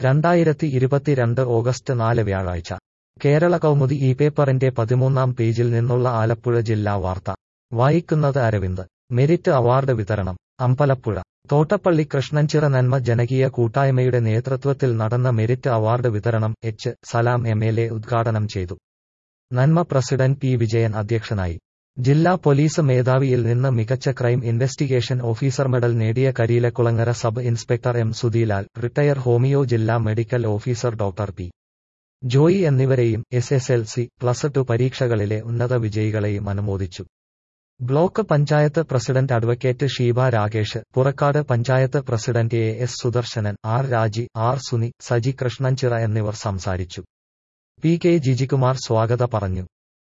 രണ്ടായിരത്തി ഇരുപത്തിരണ്ട് ഓഗസ്റ്റ് നാല് വ്യാഴാഴ്ച കേരള കൗമുദി ഈ പേപ്പറിന്റെ പതിമൂന്നാം പേജിൽ നിന്നുള്ള ആലപ്പുഴ ജില്ലാ വാർത്ത വായിക്കുന്നത് അരവിന്ദ് മെരിറ്റ് അവാർഡ് വിതരണം അമ്പലപ്പുഴ തോട്ടപ്പള്ളി കൃഷ്ണൻചിറ നന്മ ജനകീയ കൂട്ടായ്മയുടെ നേതൃത്വത്തിൽ നടന്ന മെരിറ്റ് അവാർഡ് വിതരണം H Salam M L A ഉദ്ഘാടനം ചെയ്തു നന്മ പ്രസിഡന്റ് പി വിജയൻ അധ്യക്ഷനായി ജില്ലാ പോലീസ് മേധാവിയിൽ നിന്ന് മികച്ച ക്രൈം ഇൻവെസ്റ്റിഗേഷൻ ഓഫീസർ മെഡൽ നേടിയ Kariyilakulangara sub inspector M Sudheelal retire homeo ജില്ലാ medical officer doctor P Joy എന്നിവരെയും S S L C plus two പരീക്ഷകളിലെ ഉന്നത വിജയികളെയും അനുമോദിച്ചു block panchayat president advocate Sheeba Rakesh Purakkad panchayat president A S Sudarshanan R Raji R Suni Saji Krishnanchira എന്നിവർ സംസാരിച്ചു പി കെ ജിജികുമാർ സ്വാഗത പറഞ്ഞു